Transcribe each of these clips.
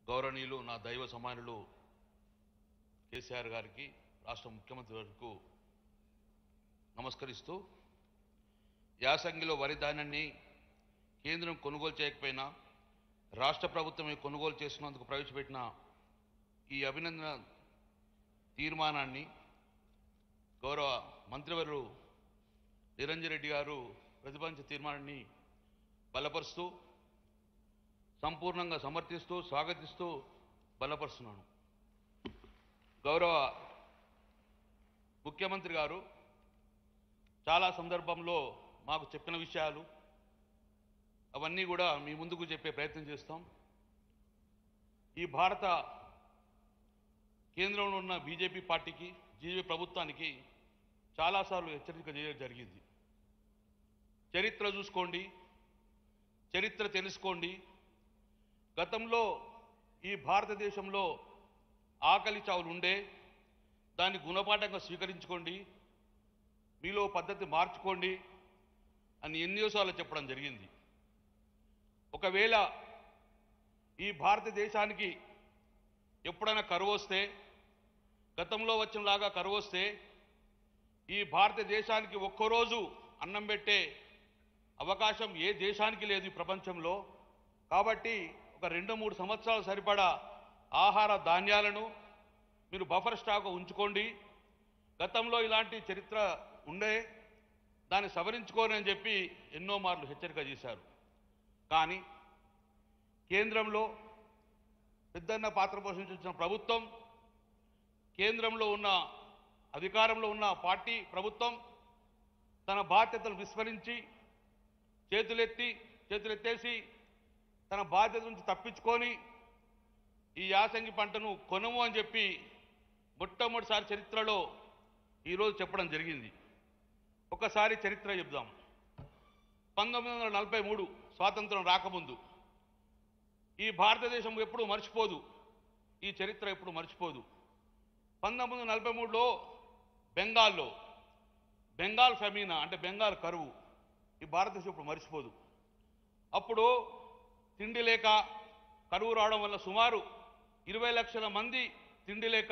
గౌరవనీయులు నా దైవ సమానులు కేసీఆర్ గారికి రాష్ట్ర ముఖ్యమంత్రి వరకు నమస్కరిస్తూ యాసంగిలో వరి ధాన్యాన్ని కేంద్రం కొనుగోలు చేయకపోయినా రాష్ట్ర ప్రభుత్వమే కొనుగోలు చేసినందుకు ప్రవేశపెట్టిన ఈ అభినందన తీర్మానాన్ని గౌరవ మంత్రివర్యులు నిరంజన్ రెడ్డి గారు ప్రతిపాదించిన తీర్మానాన్ని బలపరుస్తూ సంపూర్ణంగా సమర్థిస్తూ స్వాగతిస్తూ బలపరుస్తున్నాను గౌరవ ముఖ్యమంత్రి గారు చాలా సందర్భంలో మాకు చెప్పిన విషయాలు అవన్నీ కూడా మీ ముందుకు చెప్పే ప్రయత్నం చేస్తాం ఈ భారత కేంద్రంలో ఉన్న బీజేపీ పార్టీకి బీజేపీ ప్రభుత్వానికి చాలాసార్లు హెచ్చరిక చేయడం జరిగింది చరిత్ర చూసుకోండి చరిత్ర తెలుసుకోండి గతంలో ఈ భారతదేశంలో ఆకలి చావులు ఉండే దాన్ని గుణపాఠంగా స్వీకరించుకోండి మీలో పద్ధతి మార్చుకోండి అని ఎన్నోసార్లు చెప్పడం జరిగింది ఒకవేళ ఈ భారతదేశానికి ఎప్పుడైనా కరువు వస్తే గతంలో వచ్చినలాగా కరువు వస్తే ఈ భారతదేశానికి ఒక్కరోజు అన్నం పెట్టే అవకాశం ఏ దేశానికి లేదు ఈ ప్రపంచంలో కాబట్టి ఒక రెండు మూడు సంవత్సరాలు సరిపడా ఆహార ధాన్యాలను మీరు బఫర్ స్టాక్ ఉంచుకోండి గతంలో ఇలాంటి చరిత్ర ఉండే దాన్ని సవరించుకోని అని చెప్పి ఎన్నో మార్లు హెచ్చరిక చేశారు కానీ కేంద్రంలో పెద్దన్న పాత్ర పోషించిన ప్రభుత్వం కేంద్రంలో ఉన్న అధికారంలో ఉన్న పార్టీ ప్రభుత్వం తన బాధ్యతలు విస్మరించి చేతులెత్తి చేతులెత్తేసి తన బాధ్యత నుంచి తప్పించుకొని ఈ యాసంగి పంటను కొనము అని చెప్పి మొట్టమొదటిసారి చరిత్రలో ఈరోజు చెప్పడం జరిగింది ఒకసారి చరిత్ర చెప్దాం పంతొమ్మిది వందల నలభై మూడు స్వాతంత్రం రాకముందు ఈ భారతదేశం ఎప్పుడు మర్చిపోదు ఈ చరిత్ర ఎప్పుడు మర్చిపోదు పంతొమ్మిది వందల నలభై మూడులో బెంగాల్లో బెంగాల్ ఫెమీనా అంటే బెంగాల్ కరువు ఈ భారతదేశం ఇప్పుడు మర్చిపోదు అప్పుడు తిండి లేక కరువు రావడం వల్ల సుమారు ఇరవై లక్షల మంది తిండి లేక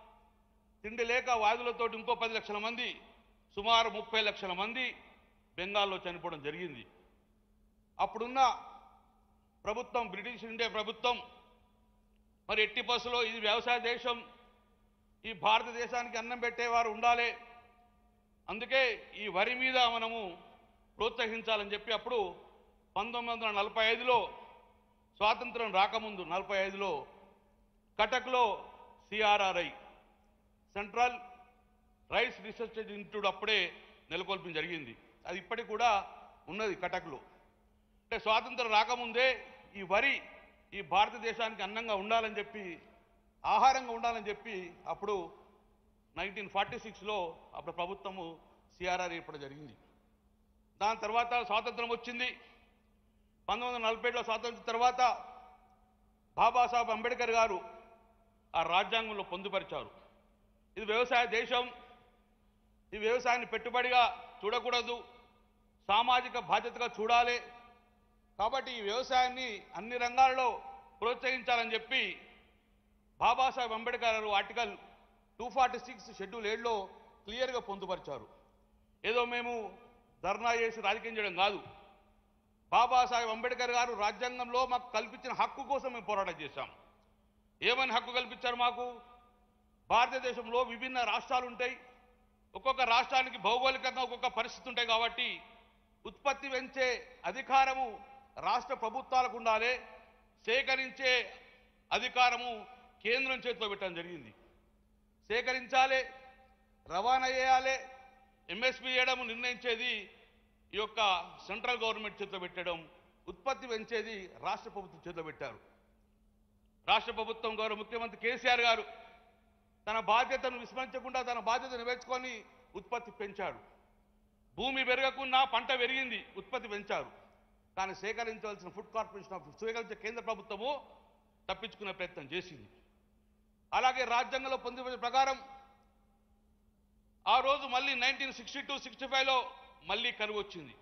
తిండి లేక వ్యాధులతో ఇంకో పది లక్షల మంది సుమారు ముప్పై లక్షల మంది బెంగాల్లో చనిపోవడం జరిగింది అప్పుడున్న ప్రభుత్వం బ్రిటిష్ ఇండియా ప్రభుత్వం మరి ఎట్టి బస్సులో ఇది వ్యవసాయ దేశం ఈ భారతదేశానికి అన్నం పెట్టేవారు ఉండాలి అందుకే ఈ వరి మీద మనము ప్రోత్సహించాలని చెప్పి అప్పుడు పంతొమ్మిది వందల నలభై ఐదులో స్వాతంత్రం రాకముందు నలభై ఐదులో కటక్లో CRRI central rice research institute అప్పుడే నెలకొల్పడం జరిగింది అది ఇప్పటికి కూడా ఉన్నది కటక్లో అంటే స్వాతంత్రం రాకముందే ఈ వరి ఈ భారతదేశానికి అన్నంగా ఉండాలని చెప్పి ఆహారంగా ఉండాలని చెప్పి అప్పుడు నైన్టీన్ ఫార్టీ సిక్స్లో అప్పుడు ప్రభుత్వము సిఆర్ఆర్ ఏర్పడడం జరిగింది దాని తర్వాత స్వాతంత్రం వచ్చింది పంతొమ్మిది వందల నలభై ఏడులో స్వాతంత్రం తర్వాత బాబాసాహెబ్ అంబేద్కర్ గారు ఆ రాజ్యాంగంలో పొందుపరిచారు ఇది వ్యవసాయ దేశం ఈ వ్యవసాయాన్ని పెట్టుబడిగా చూడకూడదు సామాజిక బాధ్యతగా చూడాలి కాబట్టి ఈ వ్యవసాయాన్ని అన్ని రంగాల్లో ప్రోత్సహించాలని చెప్పి Babasaheb Ambedkar garu article two forty six schedule ఏడులో క్లియర్గా పొందుపరిచారు ఏదో మేము ధర్నా చేసి రాజకీయం చేయడం కాదు బాబాసాహెబ్ అంబేద్కర్ గారు రాజ్యాంగంలో మాకు కల్పించిన హక్కు కోసం మేము పోరాటం చేశాం ఏమని హక్కు కల్పించారు మాకు భారతదేశంలో విభిన్న రాష్ట్రాలు ఉంటాయి ఒక్కొక్క రాష్ట్రానికి భౌగోళికంగా ఒక్కొక్క పరిస్థితి ఉంటాయి కాబట్టి ఉత్పత్తి పెంచే అధికారము రాష్ట్ర ప్రభుత్వాలకు ఉండాలి సేకరించే అధికారము కేంద్రం చేతిలో పెట్టడం జరిగింది సేకరించాలి రవాణా చేయాలి ఎంఎస్పి చేయడం నిర్ణయించేది ఈ యొక్క సెంట్రల్ గవర్నమెంట్ చేతిలో పెట్టడం ఉత్పత్తి పెంచేది రాష్ట్ర ప్రభుత్వం చేతిలో పెట్టారు రాష్ట్ర ప్రభుత్వం గౌరవ ముఖ్యమంత్రి కేసీఆర్ గారు తన బాధ్యతను విస్మరించకుండా తన బాధ్యత నెరవేర్చుకొని ఉత్పత్తి పెంచాడు భూమి పెరగకున్నా పంట పెరిగింది ఉత్పత్తి పెంచారు కానీ సేకరించవలసిన ఫుడ్ కార్పొరేషన్ ఆఫ్ స్వీకరించే కేంద్ర ప్రభుత్వము తప్పించుకునే ప్రయత్నం చేసింది అలాగే రాజ్యాంగంలో పొందిన ప్రకారం ఆ రోజు మళ్ళీ నైన్టీన్ సిక్స్టీ టూ సిక్స్టీ ఫైవ్లో మళ్ళీ కరువు వచ్చింది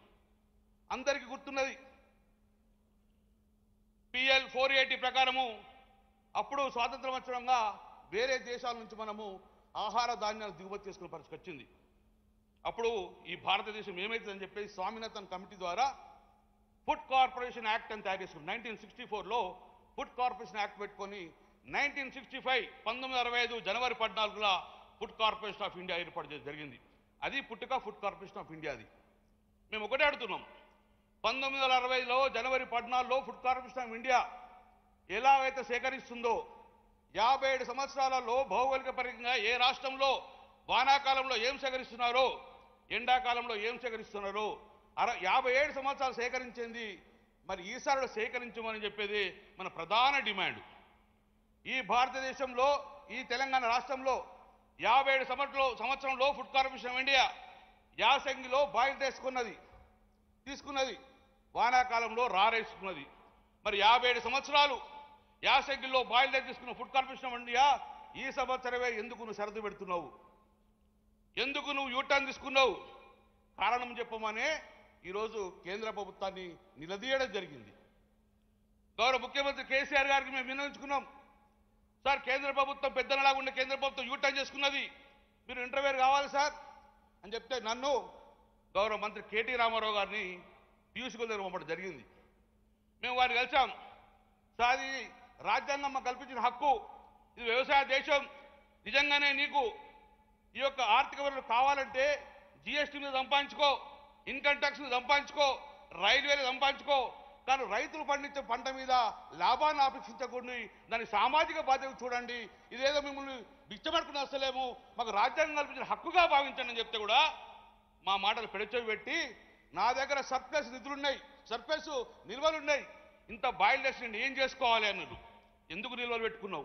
అందరికీ గుర్తున్నది పిఎల్ ఫోర్ ఎయిటీ ప్రకారము అప్పుడు స్వాతంత్రం వచ్చడంగా వేరే దేశాల నుంచి మనము ఆహార ధాన్యాలు దిగుమతి చేసుకునే పరిస్థితి వచ్చింది అప్పుడు ఈ భారతదేశం ఏమవుతుందని చెప్పేసి స్వామినాథన్ కమిటీ ద్వారా ఫుడ్ కార్పొరేషన్ యాక్ట్ అని తయారు చేసుకుని నైన్టీన్ సిక్స్టీ ఫోర్లో ఫుడ్ కార్పొరేషన్ యాక్ట్ పెట్టుకొని నైన్టీన్ సిక్స్టీ ఫైవ్ పంతొమ్మిది అరవై ఐదు జనవరి పద్నాలుగులో ఫుడ్ కార్పొరేషన్ ఆఫ్ ఇండియా ఏర్పాటు చేయడం జరిగింది అది పుట్టుక ఫుడ్ కార్పొరేషన్ ఆఫ్ ఇండియాది మేము ఒకటే అడుగుతున్నాం పంతొమ్మిది వందల అరవైలో జనవరి పద్నాలుగులో ఫుడ్ కార్పొరేషన్ ఆఫ్ ఇండియా ఎలాగైతే సేకరిస్తుందో యాభై ఏడు సంవత్సరాలలో భౌగోళిక పరంగా ఏ రాష్ట్రంలో వానాకాలంలో ఏం సేకరిస్తున్నారో ఎండాకాలంలో ఏం సేకరిస్తున్నారో అర యాభై ఏడు సంవత్సరాలు సేకరించింది మరి ఈసారి సేకరించమని చెప్పేది మన ప్రధాన డిమాండ్ ఈ భారతదేశంలో ఈ తెలంగాణ రాష్ట్రంలో యాభై ఏడు సంవత్సరంలో సంవత్సరంలో ఫుడ్ కార్పొరేషన్ ఆఫ్ ఇండియా యాసంగిలో బాయిల్ తీసుకున్నది తీసుకున్నది వానాకాలంలో రారేసుకున్నది మరి యాభై ఏడు సంవత్సరాలు యాసంగిలో బాయిల్ తీసుకున్న ఫుడ్ కార్పొరేషన్ ఆఫ్ ఇండియా ఈ సంవత్సరమే ఎందుకు నువ్వు షరతు పెడుతున్నావు ఎందుకు నువ్వు యూటర్న్ తీసుకున్నావు కారణం చెప్పమనే ఈరోజు కేంద్ర ప్రభుత్వాన్ని నిలదీయడం జరిగింది గౌరవ ముఖ్యమంత్రి కేసీఆర్ గారికి మేము విన్నవించుకున్నాం సార్ కేంద్ర ప్రభుత్వం పెద్దనలాగా ఉండే కేంద్ర ప్రభుత్వం యూటర్న్ చేసుకున్నది మీరు ఇంటర్వ్యూ కావాలి సార్ అని చెప్తే నన్ను గౌరవ మంత్రి కేటీ రామారావు గారిని పీయూష్ గోయల్ దగ్గర పంపడం జరిగింది మేము వారిని కలిసాం సార్ ఇది రాజ్యాంగం మాకు కల్పించిన హక్కు ఇది వ్యవసాయ దేశం నిజంగానే నీకు ఈ యొక్క ఆర్థిక వనరులు కావాలంటే జిఎస్టీ మీద సంపాదించుకో ఇన్కమ్ ట్యాక్స్ మీద సంపాదించుకో రైల్వేలు సంపాదించుకో కానీ రైతులు పండించే పంట మీద లాభాన్ని ఆపేక్షించకూడదు దాని సామాజిక బాధ్యత చూడండి ఇదేదో మిమ్మల్ని బిచ్చబడుకుని వస్తలేము మాకు రాజ్యాంగం కల్పించిన హక్కుగా భావించండి అని చెప్తే కూడా మా మాటలు పెడచెవి పెట్టి నా దగ్గర సర్ప్లస్ నిధులున్నాయి సర్ప్లస్ నిల్వలున్నాయి ఇంత బాయిల్ చేసి ఏం చేసుకోవాలి అన్నారు ఎందుకు నిల్వలు పెట్టుకున్నావు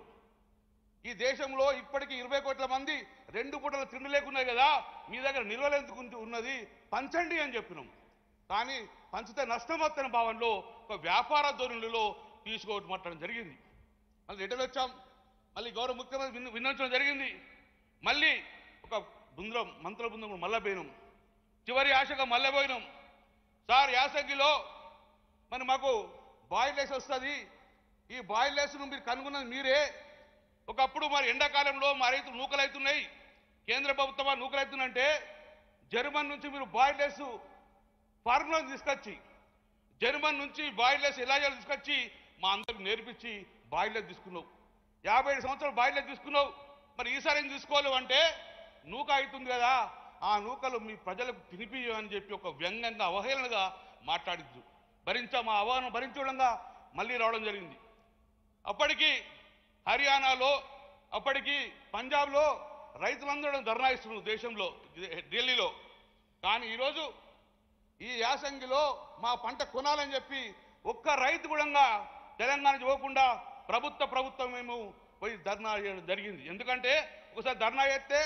ఈ దేశంలో ఇప్పటికీ ఇరవై కోట్ల మంది రెండు పూటల తిండి లేకున్నాయి కదా మీ దగ్గర నిల్వలు ఎందుకు ఉంది- ఉన్నది పంచండి అని చెప్పినాం కానీ పంచితే నష్టం వస్తున్న భావనలో ఒక వ్యాపార ధోరణిలో తీసుకోవటం మాట్లాడడం జరిగింది మళ్ళీ రిటర్న్ వచ్చాం మళ్ళీ గౌరవ ముఖ్యమంత్రి విన్న విన్నవించడం జరిగింది మళ్ళీ ఒక బృందం మంత్రుల బృందం కూడా మళ్ళా పోయినాం చివరి ఆశగా మళ్ళీ పోయినాం సార్ యాసంగిలో మరి మాకు బాయిల్ వేసి వస్తుంది ఈ బాయిల్ వేసును మీరు కనుగొన్నది మీరే ఒకప్పుడు మరి ఎండాకాలంలో మా రైతులు నూకలవుతున్నాయి కేంద్ర ప్రభుత్వం వారు నూకలవుతుందంటే జర్మన్ నుంచి మీరు బాయిల్ వేసు ఫార్ములా తీసుకొచ్చి జర్మన్ నుంచి బాయిలెస్ ఎలా చేయాలో తీసుకొచ్చి మా అందరికి నేర్పించి బాయిలెస్ తీసుకున్నావు యాభై ఏడు సంవత్సరాలు బాయిలెస్ తీసుకున్నావు మరి ఈసారి ఏం తీసుకోలేవు అంటే నూక అవుతుంది కదా ఆ నూకలు మీ ప్రజలకు తినిపియని చెప్పి ఒక వ్యంగ్యంగా అవహేళనగా మాట్లాడిద్దు భరించా మా అవహేళన భరించడంగా మళ్ళీ రావడం జరిగింది అప్పటికి హర్యానాలో అప్పటికి పంజాబ్లో రైతులందరూ ధర్నా ఇస్తున్నారు దేశంలో ఢిల్లీలో కానీ ఈరోజు ఈ యాసంగిలో మా పంట కొనాలని చెప్పి ఒక్క రైతు కూడా తెలంగాణ పోకుండా ప్రభుత్వ ప్రభుత్వం మేము పోయి ధర్నా చేయడం జరిగింది ఎందుకంటే ఒకసారి ధర్నా చేస్తే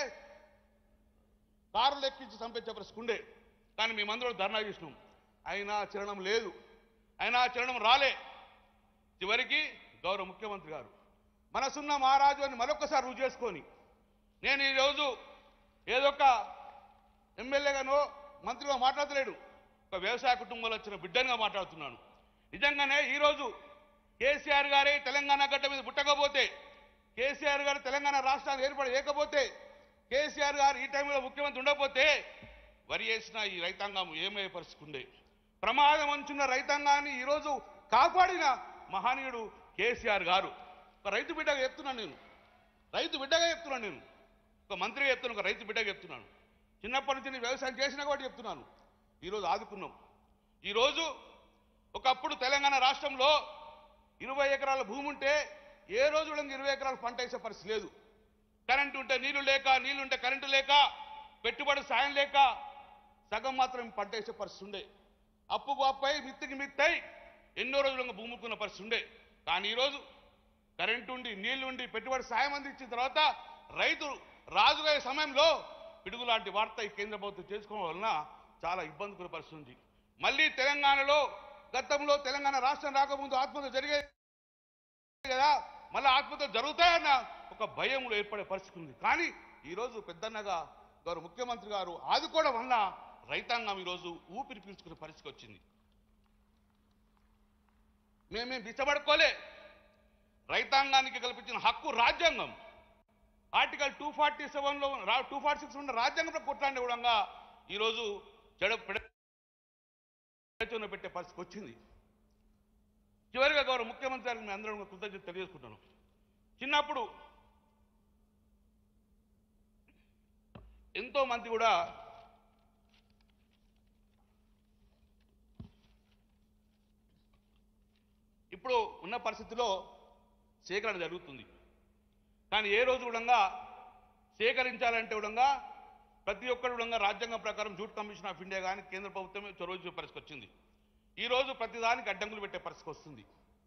కారులు ఎక్కించి చంపించే పరిస్థితి ఉండే కానీ మేమందరం ధర్నా చేసినాం అయినా చరణం లేదు అయినా చరణం రాలే చివరికి గౌరవ ముఖ్యమంత్రి గారు మనసున్న మహారాజు అని మరొకసారి రుజువు చేసుకొని నేను ఈరోజు ఏదో ఒక ఎమ్మెల్యేగానో మంత్రిగా మాట్లాడలేడు ఒక వ్యవసాయ కుటుంబంలో వచ్చిన బిడ్డనిగా మాట్లాడుతున్నాను నిజంగానే ఈరోజు కేసీఆర్ గారే తెలంగాణ గడ్డ మీద పుట్టకపోతే కేసీఆర్ గారు తెలంగాణ రాష్ట్రాన్ని ఏర్పడి లేకపోతే కేసీఆర్ గారు ఈ టైంలో ముఖ్యమంత్రి ఉండకపోతే వరి వేసిన ఈ రైతాంగం ఏమయ్యే పరిస్థితి ఉండే ప్రమాదం అంచున్న రైతాంగాన్ని ఈరోజు కాపాడిన మహనీయుడు కేసీఆర్ గారు ఒక రైతు బిడ్డగా చెప్తున్నాను నేను రైతు బిడ్డగా చెప్తున్నాను నేను ఒక మంత్రిగా చెప్తున్నాను ఒక రైతు బిడ్డగా చెప్తున్నాను చిన్నప్పటి నుంచి నేను వ్యవసాయం చేసిన కాబట్టి చెప్తున్నాను ఈరోజు ఆదుకున్నాం ఈరోజు ఒకప్పుడు తెలంగాణ రాష్ట్రంలో ఇరవై ఎకరాల భూమి ఉంటే ఏ రోజు కూడా ఇరవై ఎకరాల పంట వేసే పరిస్థితి లేదు కరెంటు ఉంటే నీళ్లు లేక నీళ్లు ఉంటే కరెంటు లేక పెట్టుబడి సాయం లేక సగం మాత్రం పంట వేసే పరిస్థితి ఉండే అప్పు అప్పై మిత్తికి మిత్తై ఎన్నో రోజులుగా భూముకున్న పరిస్థితి ఉండే కానీ ఈరోజు కరెంటు ఉండి నీళ్లు ఉండి పెట్టుబడి సాయం అందించిన తర్వాత రైతు రాజుగారి సమయంలో పిడుగు లాంటి వార్త ఈ కేంద్ర ప్రభుత్వం చేసుకోవడం వలన చాలా ఇబ్బందికర పరిస్థితి ఉంది మళ్ళీ తెలంగాణలో గతంలో తెలంగాణ రాష్ట్రం రాకముందు ఆత్మహత్య జరిగే కదా మళ్ళీ ఆత్మహత్యలు జరుగుతాయన్న ఒక భయంలో ఏర్పడే పరిస్థితి ఉంది కానీ ఈరోజు పెద్దన్నగా గౌరవ ముఖ్యమంత్రి గారు ఆదుకోవడం వల్ల రైతాంగం ఈరోజు ఊపిరి పీల్చుకునే పరిస్థితి వచ్చింది మేమేం బిచ్చబడుకోలే రైతాంగానికి కల్పించిన హక్కు రాజ్యాంగం ఆర్టికల్ టూ ఫార్టీ సెవెన్లో టూ ఫార్టీ సిక్స్ ఉన్న రాజ్యాంగంలో కొట్లాడిన కూడా ఈరోజు జడ పెడ పెట్టే పరిస్థితికి వచ్చింది చివరిగా గౌరవ ముఖ్యమంత్రి గారికి మీ అందరం కృతజ్ఞత తెలియజేసుకుంటాను చిన్నప్పుడు ఎంతో మంది కూడా ఇప్పుడు ఉన్న పరిస్థితిలో సేకరణ జరుగుతుంది కానీ ఏ రోజు కూడా సేకరించాలంటే కూడా ప్రతి ఒక్కరు కూడా రాజ్యాంగం ప్రకారం జూట్ కమిషన్ ఆఫ్ ఇండియా కానీ కేంద్ర ప్రభుత్వమే చొరవ చూపే పరిస్థితి వచ్చింది ఈ రోజు ప్రతిదానికి అడ్డంకులు పెట్టే పరిస్థితి వస్తుంది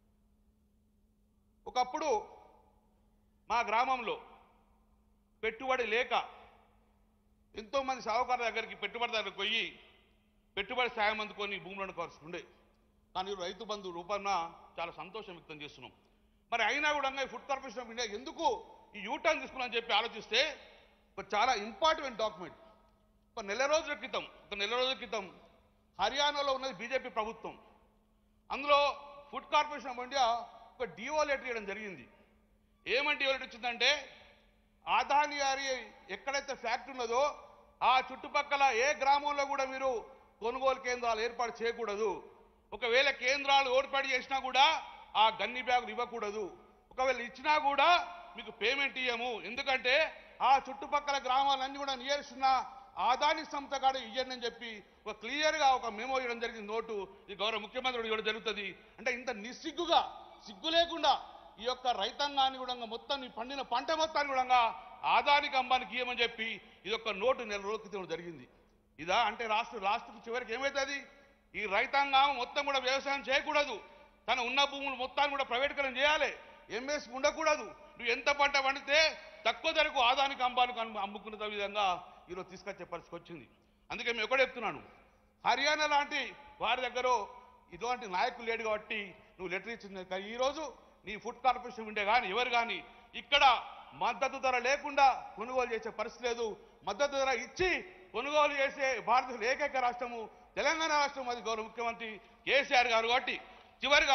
ఒకప్పుడు మా గ్రామంలో పెట్టుబడి లేక ఎంతోమంది సాహుకారుల దగ్గరికి పెట్టుబడి దగ్గరికి పోయి పెట్టుబడి సాయం అందుకొని భూములను కలుసుకుండే కానీ ఈరోజు రైతు బంధు రూపాన చాలా సంతోషం వ్యక్తం చేస్తున్నాం మరి అయినా కూడా ఈ ఫుడ్ కార్పొరేషన్ ఆఫ్ ఇండియా ఎందుకు ఈ యూటర్న్ తీసుకున్నామని చెప్పి ఆలోచిస్తే ఒక చాలా ఇంపార్టెంట్ డాక్యుమెంట్ ఒక నెల రోజుల క్రితం ఒక నెల రోజుల క్రితం హర్యానాలో ఉన్నది బీజేపీ ప్రభుత్వం అందులో ఫుడ్ కార్పొరేషన్ ఆఫ్ ఇండియా ఒక డిఓ లెటర్ ఇవ్వడం జరిగింది ఏమని డిఓ లెటర్ ఇచ్చిందంటే ఆదాని గారి ఎక్కడైతే ఫ్యాక్టరీ ఉన్నదో ఆ చుట్టుపక్కల ఏ గ్రామంలో కూడా మీరు కొనుగోలు కేంద్రాలు ఏర్పాటు చేయకూడదు ఒకవేళ కేంద్రాలు ఏర్పాటు చేసినా కూడా ఆ గన్ని బ్యాగులు ఇవ్వకూడదు ఒకవేళ ఇచ్చినా కూడా మీకు పేమెంట్ ఇయ్యము ఎందుకంటే ఆ చుట్టుపక్కల గ్రామాలన్నీ కూడా నియరిస్తున్న ఆదాని సంస్థ కాడ ఇయ్యండి అని చెప్పి ఒక క్లియర్గా ఒక మెమో ఇవ్వడం జరిగింది నోటు ఈ గౌరవ ముఖ్యమంత్రి ఇవ్వడం జరుగుతుంది అంటే ఇంత నిస్సిగ్గుగా సిగ్గు లేకుండా ఈ యొక్క రైతాంగాన్ని కూడా మొత్తం ఈ పండిన పంట మొత్తాన్ని కూడా ఆదానికి అంబానికి ఇవ్వమని చెప్పి ఇది ఒక నోటు నెల రోజుల క్రితం జరిగింది ఇదా అంటే రాష్ట్ర రాష్ట్రం చివరికి ఏమవుతుంది ఈ రైతాంగం మొత్తం కూడా వ్యవసాయం చేయకూడదు తన ఉన్న భూములు మొత్తాన్ని కూడా ప్రైవేటీకరణ చేయాలి ఎంఎస్ ఉండకూడదు నువ్వు ఎంత పంట పండితే తక్కువ ధరకు ఆదానికి అంబానికి అమ్ము- అమ్ముకున్న విధంగా ఈరోజు తీసుకొచ్చే పరిస్థితి వచ్చింది అందుకే మేము ఎక్కడ చెప్తున్నాను హర్యానా లాంటి వారి దగ్గర ఇటువంటి నాయకులు లేడు కాబట్టి నువ్వు లెటర్ ఇచ్చింది కానీ ఈరోజు నీ ఫుడ్ కార్పొరేషన్ ఉండే కానీ ఎవరు కానీ ఇక్కడ మద్దతు ధర లేకుండా కొనుగోలు చేసే పరిస్థితి లేదు మద్దతు ధర ఇచ్చి కొనుగోలు చేసే భారతదేశ ఏకైక రాష్ట్రము తెలంగాణ రాష్ట్రం అది గౌరవ ముఖ్యమంత్రి కేసీఆర్ గారు కాబట్టి చివరిగా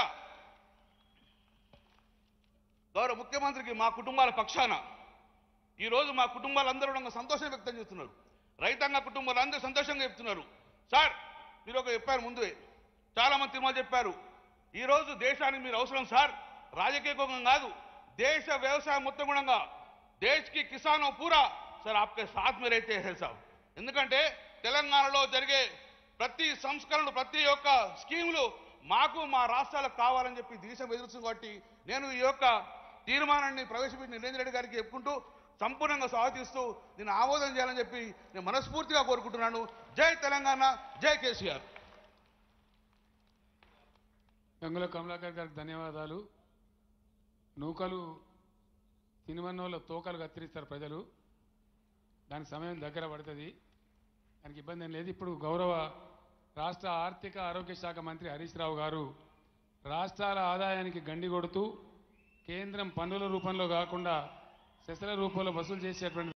గౌరవ ముఖ్యమంత్రికి మా కుటుంబాల పక్షాన ఈరోజు మా కుటుంబాలందరూ కూడా సంతోషం వ్యక్తం చేస్తున్నారు రైతాంగ కుటుంబాలు అందరూ సంతోషంగా చెప్తున్నారు సార్ మీరు ఒక చెప్పారు ముందే చాలా మంది తిరుమల చెప్పారు ఈరోజు దేశానికి మీరు అవసరం సార్ రాజకీయ కోణం కాదు దేశ వ్యవసాయం మొత్తం గుణంగా దేశ్కి కిసానో పూరా సార్ ఆప్కే సాత్ మీద అయితే హే సాబ్ ఎందుకంటే తెలంగాణలో జరిగే ప్రతి సంస్కరణలు ప్రతి ఒక్క స్కీములు మాకు మా రాష్ట్రాలకు కావాలని చెప్పి దేశం ఎదురుస్తుంది కాబట్టి నేను ఈ యొక్క తీర్మానాన్ని ప్రవేశపెట్టిన నిరేంద్ర రెడ్డి గారికి చెప్పుకుంటూ సంపూర్ణంగా స్వాగతిస్తూ దీన్ని ఆమోదం చేయాలని చెప్పి నేను మనస్ఫూర్తిగా కోరుకుంటున్నాను జై తెలంగాణ జై కేసీఆర్ గంగుల కమలాకర్ గారికి ధన్యవాదాలు నూకలు తినమన్నోళ్ళ తోకలు కత్తిరిస్తారు ప్రజలు దానికి సమయం దగ్గర పడుతుంది దానికి ఇబ్బంది ఏం లేదు ఇప్పుడు గౌరవ రాష్ట్ర ఆర్థిక ఆరోగ్య శాఖ మంత్రి హరీష్ రావు గారు రాష్ట్రాల ఆదాయానికి గండి కొడుతూ కేంద్రం పన్నుల రూపంలో కాకుండా సెసల రూపంలో వసూలు చేసేటువంటి